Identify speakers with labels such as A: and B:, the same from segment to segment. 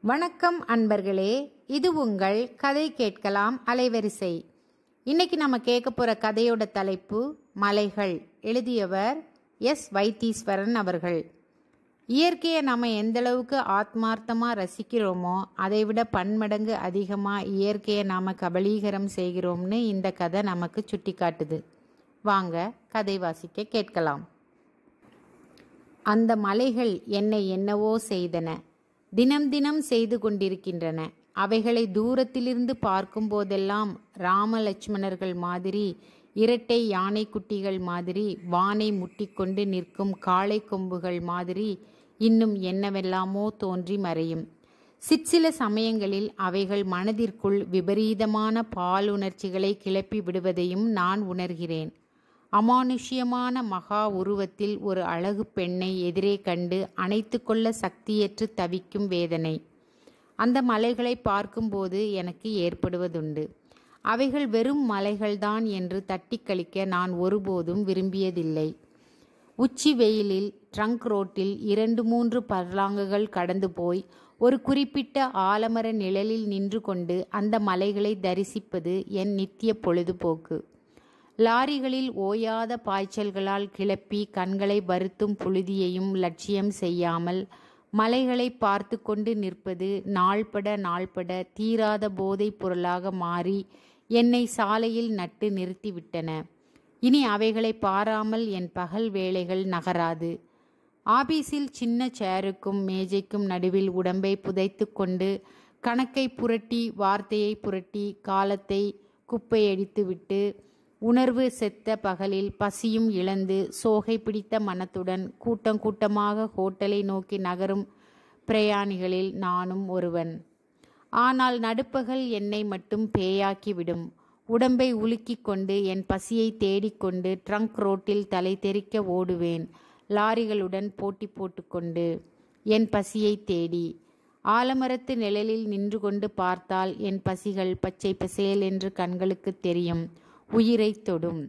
A: வணக்கம் அன்பர்களே இது உங்கள் கதை கேட்கலாம் அலைவரிசை இன்னைக்கு நம்ம கேட்க போற கதையோட தலைப்பு மலைகள் எழுதியவர் எஸ் வைத்தீஸ்வரன் அவர்கள் இயற்கையை நம்ம எந்த அளவுக்கு ஆத்மார்த்தமாக ரசிக்கிறோமோ அதை விட பன்மடங்கு அதிகமாக இயற்கையை நாம் கபலீகரம் செய்கிறோம்னு இந்த கதை நமக்கு சுட்டி காட்டுது வாங்க கதை வாசிக்க கேட்கலாம் அந்த மலைகள் என்னை என்னவோ செய்தன தினம் தினம் செய்து கொண்டிருக்கின்றன அவைகளை தூரத்திலிருந்து பார்க்கும் போதெல்லாம் ராம லட்சுமணர்கள் மாதிரி இரட்டை யானை குட்டிகள் மாதிரி வானை முட்டிக்கொண்டு நிற்கும் காளை கொம்புகள் மாதிரி இன்னும் என்னவெல்லாமோ தோன்றி மறையும் சிற்சில சமயங்களில் அவைகள் மனதிற்குள் விபரீதமான பாலுணர்ச்சிகளை கிளப்பி விடுவதையும் நான் உணர்கிறேன் அமானுஷ்யமான மகா உருவத்தில் ஒரு அழகு பெண்ணை எதிரே கண்டு அணைத்து கொள்ள சக்தியற்று தவிக்கும் வேதனை அந்த மலைகளை பார்க்கும்போது எனக்கு ஏற்படுவதுண்டு அவைகள் வெறும் மலைகள்தான் என்று தட்டி கழிக்க நான் ஒருபோதும் விரும்பியதில்லை உச்சி வெயிலில் ட்ரங்க் ரோட்டில் இரண்டு மூன்று பர்லாங்குகள் கடந்து போய் ஒரு குறிப்பிட்ட ஆலமர நிழலில் நின்று கொண்டு அந்த மலைகளை தரிசிப்பது என் நித்திய பொழுதுபோக்கு லாரிகளில் ஓயாத பாய்ச்சல்களால் கிளப்பி கண்களை வருத்தும் புழுதியையும் லட்சியம் செய்யாமல் மலைகளை பார்த்து கொண்டு நிற்பது நாள்பட நாள்பட தீராத போதைப் பொருளாக மாறி என்னை சாலையில் நட்டு நிறுத்திவிட்டன இனி அவைகளை பாராமல் என் பகல் வேலைகள் நகராது ஆபீஸில் சின்ன சேருக்கும் மேஜைக்கும் நடுவில் உடம்பை புதைத்து கொண்டு கணக்கை புரட்டி வார்த்தையை புரட்டி காலத்தை குப்பையடித்துவிட்டு உணர்வு செத்த பகலில் பசியும் இழந்து சோகை பிடித்த மனத்துடன் கூட்டம் கூட்டமாக ஹோட்டலை நோக்கி நகரும் பிரயாணிகளில் நானும் ஒருவன் ஆனால் நடுப்பகல் என்னை மட்டும் பேயாக்கிவிடும் உடம்பை உலுக்கிக் கொண்டு என் பசியை தேடிக்கொண்டு ட்ரங்க் ரோட்டில் தலை தெறிக்க ஓடுவேன் லாரிகளுடன் போட்டி போட்டுக்கொண்டு என் பசியை தேடி ஆலமரத்து நிழலில் நின்று கொண்டு பார்த்தால் என் பசிகள் பச்சை பசேல் என்று கண்களுக்கு தெரியும் உயிரை தொடும்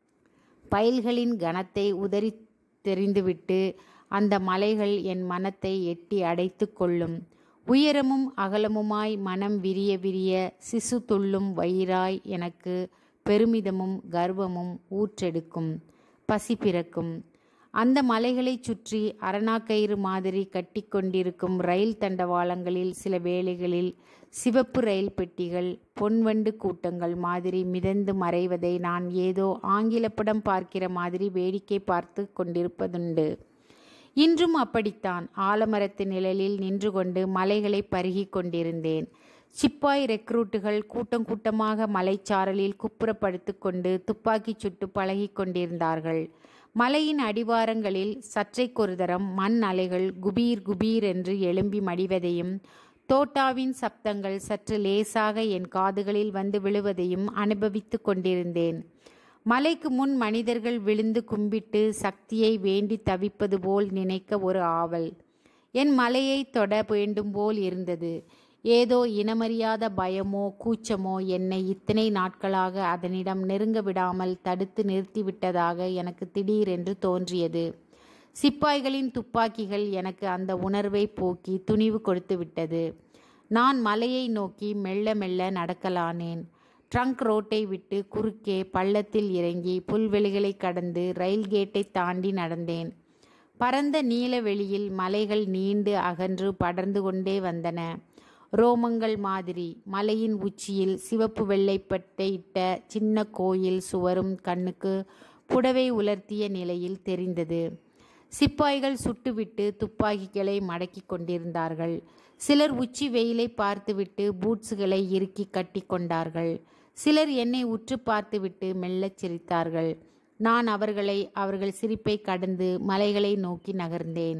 A: பயில்களின் கனத்தை உதறி தெரிந்துவிட்டு அந்த மலைகள் என் மனத்தை எட்டி அடைத்து கொள்ளும் உயரமும் அகலமுமாய் மனம் விரிய விரிய சிசு துள்ளும் வயிறாய் எனக்கு பெருமிதமும் கர்வமும் ஊற்றெடுக்கும் பசி பிறக்கும் அந்த மலைகளைச் சுற்றி அரணாக்கயிறு மாதிரி கட்டிக்கொண்டிருக்கும் ரயில் தண்டவாளங்களில் சில வேளைகளில் சிவப்பு ரயில் பெட்டிகள் பொன்வண்டு கூட்டங்கள் மாதிரி மிதந்து மறைவதை நான் ஏதோ ஆங்கில படம் பார்க்கிற மாதிரி வேடிக்கை பார்த்து கொண்டிருப்பதுண்டு இன்றும் அப்படித்தான் ஆலமரத்து நிழலில் நின்று கொண்டு மலைகளை பருகி கொண்டிருந்தேன் சிப்பாய் ரெக்ரூட்டுகள் கூட்டம் கூட்டமாக மலைச்சாரலில் குப்புறப்படுத்து கொண்டு துப்பாக்கி சுட்டு பழகி கொண்டிருந்தார்கள் மலையின் அடிவாரங்களில் சற்றைக்கொரு தரம் மண் அலைகள் குபீர் குபீர் என்று எழும்பி மடிவதையும் தோட்டாவின் சப்தங்கள் சற்று லேசாக என் காதுகளில் வந்து விழுவதையும் அனுபவித்து கொண்டிருந்தேன் மலைக்கு முன் மனிதர்கள் விழுந்து கும்பிட்டு சக்தியை வேண்டி தவிப்பது போல் நினைக்க ஒரு ஆவல் என் மலையை தொட வேண்டும் போல் இருந்தது ஏதோ இனமறியாத பயமோ கூச்சமோ என்னை இத்தனை நாட்களாக அதனிடம் நெருங்க விடாமல் தடுத்து நிறுத்திவிட்டதாக எனக்கு திடீரென்று தோன்றியது சிப்பாய்களின் துப்பாக்கிகள் எனக்கு அந்த உணர்வை போக்கி துணிவு கொடுத்து விட்டது நான் மலையை நோக்கி மெல்ல மெல்ல நடக்கலானேன் ட்ரங்க் ரோட்டை விட்டு குறுக்கே பள்ளத்தில் இறங்கி புல்வெளிகளை கடந்து ரயில் கேட்டை தாண்டி நடந்தேன் பரந்த நீல வெளியில் மலைகள் நீண்டு அகன்று படர்ந்து கொண்டே வந்தன ரோமங்கள் மாதிரி மலையின் உச்சியில் சிவப்பு வெள்ளைப்பட்டையிட்ட சின்ன கோயில் சுவரும் கண்ணுக்கு புடவை உலர்த்திய நிலையில் தெரிந்தது சிப்பாய்கள் சுட்டுவிட்டு துப்பாக்கிகளை மடக்கி கொண்டிருந்தார்கள் சிலர் உச்சி வெயிலை பார்த்துவிட்டு பூட்ஸுகளை இறுக்கி கட்டி கொண்டார்கள் சிலர் என்னை உற்று பார்த்துவிட்டு மெல்லச் சிரித்தார்கள் நான் அவர்களை அவர்கள் சிரிப்பை கடந்து மலைகளை நோக்கி நகர்ந்தேன்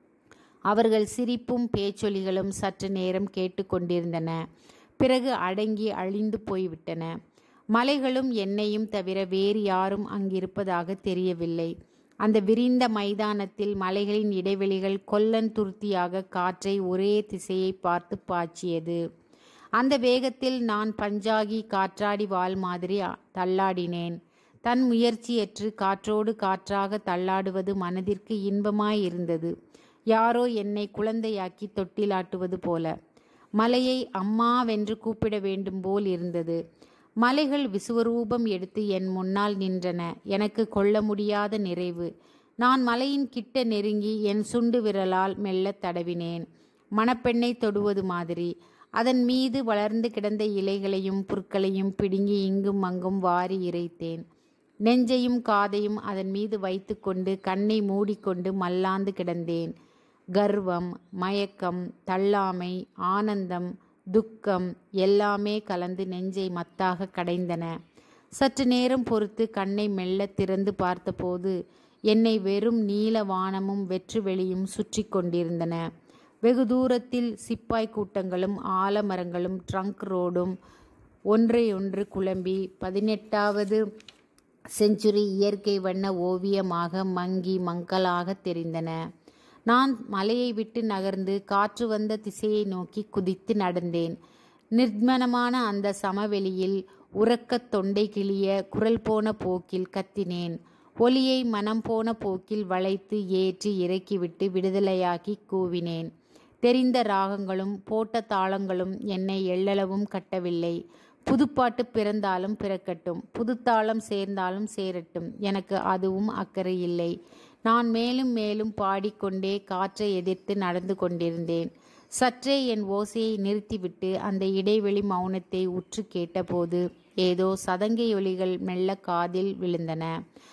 A: அவர்கள் சிரிப்பும் பேச்சொலிகளும் சற்று நேரம் கேட்டுக்கொண்டிருந்தன பிறகு அடங்கி அழிந்து போய்விட்டன மலைகளும் என்னையும் தவிர வேறு யாரும் அங்கிருப்பதாக தெரியவில்லை அந்த விரிந்த மைதானத்தில் மலைகளின் இடைவெளிகள் கொல்லன் துருத்தியாக காற்றை ஒரே திசையை பார்த்து பாய்ச்சியது அந்த வேகத்தில் நான் பஞ்சாகி காற்றாடி வால் மாதிரி தள்ளாடினேன் தன் முயற்சியற்று காற்றோடு காற்றாக தள்ளாடுவது மனதிற்கு இன்பமாயிருந்தது யாரோ என்னை குழந்தையாக்கி தொட்டிலாட்டுவது போல மலையை அம்மாவென்று கூப்பிட வேண்டும் போல் இருந்தது மலைகள் விசுவரூபம் எடுத்து என் முன்னால் நின்றன எனக்கு கொள்ள முடியாத நிறைவு நான் மலையின் கிட்ட நெருங்கி என் சுண்டு விரலால் மெல்லத் தடவினேன் மணப்பெண்ணை தொடுவது மாதிரி அதன் மீது வளர்ந்து கிடந்த இலைகளையும் புற்களையும் பிடுங்கி இங்கும் அங்கும் வாரி இறைத்தேன் நெஞ்சையும் காதையும் அதன் மீது வைத்துக்கொண்டு கண்ணை மூடிக்கொண்டு மல்லாந்து கிடந்தேன் கர்வம் மயக்கம் தள்ளாமை ஆனந்தம் துக்கம் எல்லாமே கலந்து நெஞ்சை மத்தாக கடைந்தன சற்று நேரம் பொறுத்து கண்ணை மெல்ல திறந்து பார்த்தபோது என்னை வெறும் நீல வானமும் வெற்று வெளியும் சுற்றி கொண்டிருந்தன வெகு தூரத்தில் சிப்பாய் கூட்டங்களும் ஆலமரங்களும் ட்ரங்க் ரோடும் ஒன்றையொன்று குழம்பி பதினெட்டாவது செஞ்சுரி இயற்கை வண்ண ஓவியமாக மங்கி மங்கலாக தெரிந்தன நான் மலையை விட்டு நகர்ந்து காற்று வந்த திசையை நோக்கி குதித்து நடந்தேன் நிர்மனமான அந்த சமவெளியில் உறக்கத் தொண்டை கிளிய குரல் போன போக்கில் கத்தினேன் ஒலியை மனம் போன போக்கில் வளைத்து ஏற்றி இறக்கிவிட்டு விடுதலையாக்கி கூவினேன் தெரிந்த ராகங்களும் போட்ட தாளங்களும் என்னை எள்ளளவும் கட்டவில்லை புதுப்பாட்டு பிறந்தாலும் பிறக்கட்டும் புதுத்தாளம் சேர்ந்தாலும் சேரட்டும் எனக்கு அதுவும் அக்கறை இல்லை நான் மேலும் மேலும் பாடிக்கொண்டே காற்றை எதிர்த்து நடந்து கொண்டிருந்தேன் சற்றே என் ஓசையை நிறுத்திவிட்டு அந்த இடைவெளி மௌனத்தை உற்று கேட்டபோது ஏதோ சதங்கை ஒலிகள் மெல்ல காதில் விழுந்தன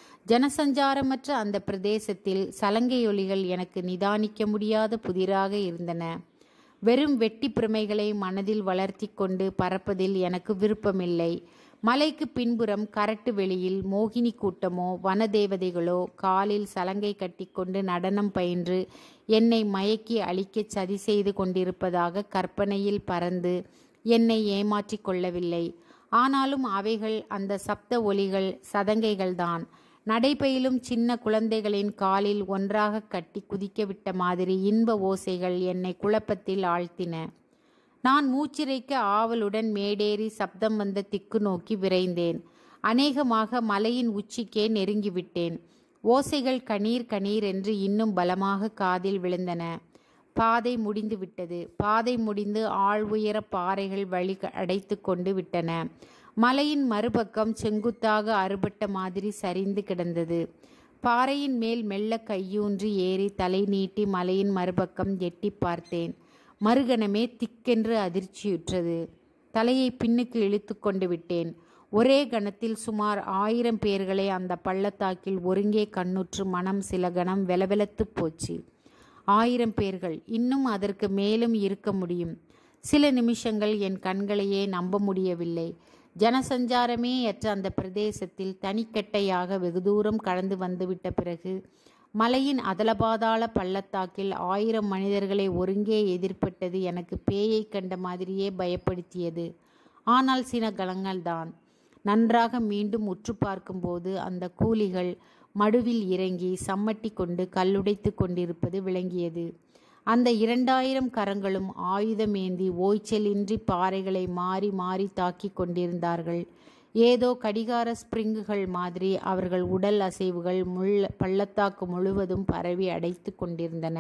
A: ஜனசஞ்சாரமற்ற அந்த பிரதேசத்தில் சலங்கையொலிகள் எனக்கு நிதானிக்க முடியாத புதிராக இருந்தன வெறும் வெட்டி பிரமைகளை மனதில் வளர்த்தி கொண்டு பறப்பதில் எனக்கு விருப்பமில்லை மலைக்கு பின்புறம் கரட்டு வெளியில் மோகினி கூட்டமோ வனதேவதைகளோ காலில் சலங்கை கட்டிக்கொண்டு நடனம் பயின்று என்னை மயக்கி அழிக்கச் சதி செய்து கொண்டிருப்பதாக கற்பனையில் பறந்து என்னை ஏமாற்றிக் கொள்ளவில்லை ஆனாலும் அவைகள் அந்த சப்த ஒலிகள் சதங்கைகள்தான் நடைபயிலும் சின்ன குழந்தைகளின் காலில் ஒன்றாக கட்டி குதிக்கவிட்ட மாதிரி இன்ப ஓசைகள் என்னை குழப்பத்தில் ஆழ்த்தின நான் மூச்சிறைக்க ஆவலுடன் மேடேறி சப்தம் வந்த திக்கு நோக்கி விரைந்தேன் அநேகமாக மலையின் உச்சிக்கே நெருங்கிவிட்டேன் ஓசைகள் கணீர் கணீர் என்று இன்னும் பலமாக காதில் விழுந்தன பாதை முடிந்து விட்டது பாதை முடிந்து ஆள் உயர பாறைகள் வழி அடைத்து கொண்டு விட்டன மலையின் மறுபக்கம் செங்குத்தாக அறுபட்ட மாதிரி சரிந்து கிடந்தது பாறையின் மேல் மெல்ல கையூன்றி ஏறி தலை நீட்டி மலையின் மறுபக்கம் எட்டி பார்த்தேன் மறுகணமே திக்கென்று அதிர்ச்சியுற்றது தலையை பின்னுக்கு இழுத்து கொண்டு விட்டேன் ஒரே கணத்தில் சுமார் ஆயிரம் பேர்களை அந்த பள்ளத்தாக்கில் ஒருங்கே கண்ணுற்று மனம் சில கணம் வெலவெலத்து போச்சு ஆயிரம் பேர்கள் இன்னும் அதற்கு மேலும் இருக்க முடியும் சில நிமிஷங்கள் என் கண்களையே நம்ப முடியவில்லை ஜனசஞ்சாரமே அற்ற அந்த பிரதேசத்தில் தனிக்கட்டையாக வெகு தூரம் கடந்து வந்துவிட்ட பிறகு மலையின் அதலபாதாள பள்ளத்தாக்கில் ஆயிரம் மனிதர்களை ஒருங்கே எதிர்ப்பட்டது எனக்கு பேயை கண்ட மாதிரியே பயப்படுத்தியது ஆனால் சில கணங்கள்தான் நன்றாக மீண்டும் உற்று பார்க்கும்போது அந்த கூலிகள் மடுவில் இறங்கி சம்மட்டி கொண்டு கல்லுடைத்து கொண்டிருப்பது விளங்கியது அந்த இரண்டாயிரம் கரங்களும் ஆயுதமேந்தி ஓய்ச்சலின்றி பாறைகளை மாறி மாறி தாக்கி கொண்டிருந்தார்கள் ஏதோ கடிகார ஸ்பிரிங்குகள் மாதிரி அவர்கள் உடல் அசைவுகள் முள் பள்ளத்தாக்கு முழுவதும் பரவி அடைத்து கொண்டிருந்தன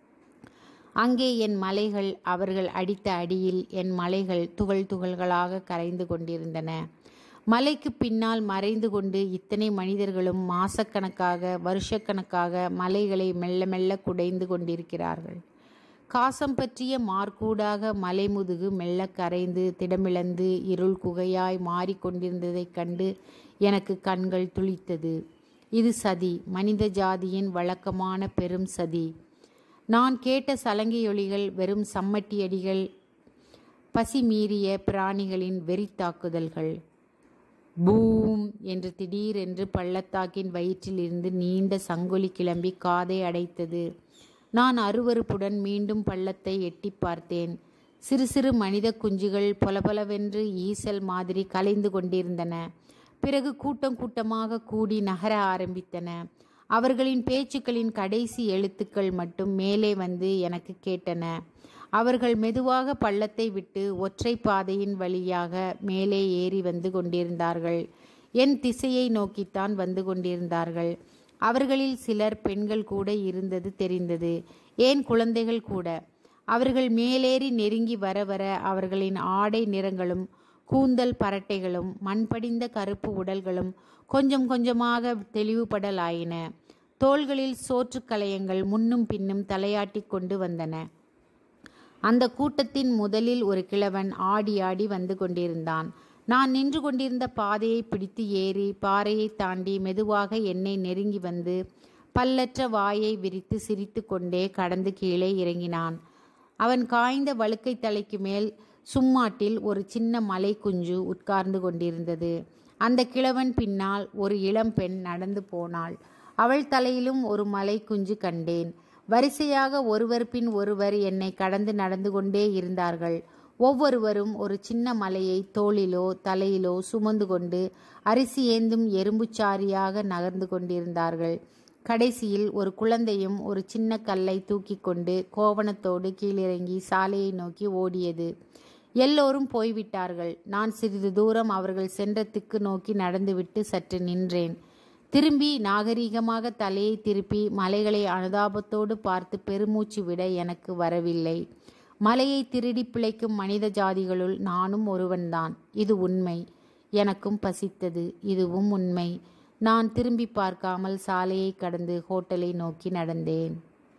A: அங்கே என் மலைகள் அவர்கள் அடித்த அடியில் என் மலைகள் துகள் துகள்களாக கரைந்து கொண்டிருந்தன மலைக்கு பின்னால் மறைந்து கொண்டு இத்தனை மனிதர்களும் மாசக்கணக்காக வருஷக்கணக்காக மலைகளை மெல்ல மெல்ல குடைந்து கொண்டிருக்கிறார்கள் காசம் பற்றிய மார்க்கூடாக மலைமுதுகு மெல்ல கரைந்து திடமிழந்து இருள் குகையாய் மாறிக்கொண்டிருந்ததைக் கண்டு எனக்கு கண்கள் துளித்தது இது சதி மனித ஜாதியின் வழக்கமான பெரும் சதி நான் கேட்ட சலங்கையொலிகள் வெறும் சம்மட்டியடிகள் பசி மீறிய பிராணிகளின் வெறி தாக்குதல்கள் பூம் என்று திடீரென்று பள்ளத்தாக்கின் வயிற்றிலிருந்து நீண்ட சங்கொலி கிளம்பி காதை அடைத்தது நான் அருவருப்புடன் மீண்டும் பள்ளத்தை எட்டி பார்த்தேன் சிறு சிறு மனித குஞ்சுகள் பொலபொலவென்று ஈசல் மாதிரி கலைந்து கொண்டிருந்தன பிறகு கூட்டம் கூட்டமாக கூடி நகர ஆரம்பித்தன அவர்களின் பேச்சுக்களின் கடைசி எழுத்துக்கள் மட்டும் மேலே வந்து எனக்கு கேட்டன அவர்கள் மெதுவாக பள்ளத்தை விட்டு ஒற்றை பாதையின் வழியாக மேலே ஏறி வந்து கொண்டிருந்தார்கள் என் திசையை நோக்கித்தான் வந்து கொண்டிருந்தார்கள் அவர்களில் சிலர் பெண்கள் கூட இருந்தது தெரிந்தது ஏன் குழந்தைகள் கூட அவர்கள் மேலேறி நெருங்கி வர வர அவர்களின் ஆடை நிறங்களும் கூந்தல் பரட்டைகளும் மண்படிந்த கருப்பு உடல்களும் கொஞ்சம் கொஞ்சமாக தெளிவுபடலாயின தோள்களில் சோற்றுக் கலையங்கள் முன்னும் பின்னும் தலையாட்டி கொண்டு வந்தன அந்த கூட்டத்தின் முதலில் ஒரு கிழவன் ஆடி ஆடி வந்து கொண்டிருந்தான் நான் நின்று கொண்டிருந்த பாதையை பிடித்து ஏறி பாறையை தாண்டி மெதுவாக என்னை நெருங்கி வந்து பல்லற்ற வாயை விரித்து சிரித்து கொண்டே கடந்து கீழே இறங்கினான் அவன் காய்ந்த வழுக்கை தலைக்கு மேல் சும்மாட்டில் ஒரு சின்ன மலை குஞ்சு உட்கார்ந்து கொண்டிருந்தது அந்த கிழவன் பின்னால் ஒரு இளம்பெண் நடந்து போனாள் அவள் தலையிலும் ஒரு மலை குஞ்சு கண்டேன் வரிசையாக ஒருவர் பின் ஒருவர் என்னை கடந்து நடந்து கொண்டே இருந்தார்கள் ஒவ்வொருவரும் ஒரு சின்ன மலையை தோளிலோ தலையிலோ சுமந்து கொண்டு அரிசி ஏந்தும் எறும்புச்சாரியாக நகர்ந்து கொண்டிருந்தார்கள் கடைசியில் ஒரு குழந்தையும் ஒரு சின்ன கல்லை தூக்கி கொண்டு கோவணத்தோடு கீழிறங்கி சாலையை நோக்கி ஓடியது எல்லோரும் போய்விட்டார்கள் நான் சிறிது தூரம் அவர்கள் சென்ற திக்கு நோக்கி நடந்துவிட்டு சற்று நின்றேன் திரும்பி நாகரீகமாக தலையை திருப்பி மலைகளை அனுதாபத்தோடு பார்த்து பெருமூச்சு விட எனக்கு வரவில்லை மலையை திருடி பிழைக்கும் மனித ஜாதிகளுள் நானும் ஒருவன்தான் இது உண்மை எனக்கும் பசித்தது இதுவும் உண்மை நான் திரும்பி பார்க்காமல் சாலையை கடந்து ஹோட்டலை நோக்கி நடந்தேன்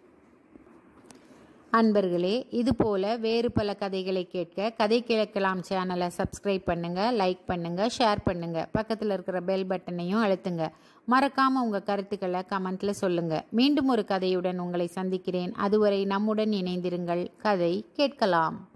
A: அன்பர்களே இதுபோல வேறு பல கதைகளை கேட்க கதை கேட்கலாம் சேனலை சப்ஸ்கிரைப் பண்ணுங்க லைக் பண்ணுங்க ஷேர் பண்ணுங்க பக்கத்தில் இருக்கிற பெல் பட்டனையும் அழுத்துங்க மறக்காம உங்க கருத்துக்களை கமெண்ட்ல சொல்லுங்க மீண்டும் ஒரு கதையுடன் உங்களை சந்திக்கிறேன் அதுவரை நம்முடன் இணைந்திருங்கள் கதை கேட்கலாம்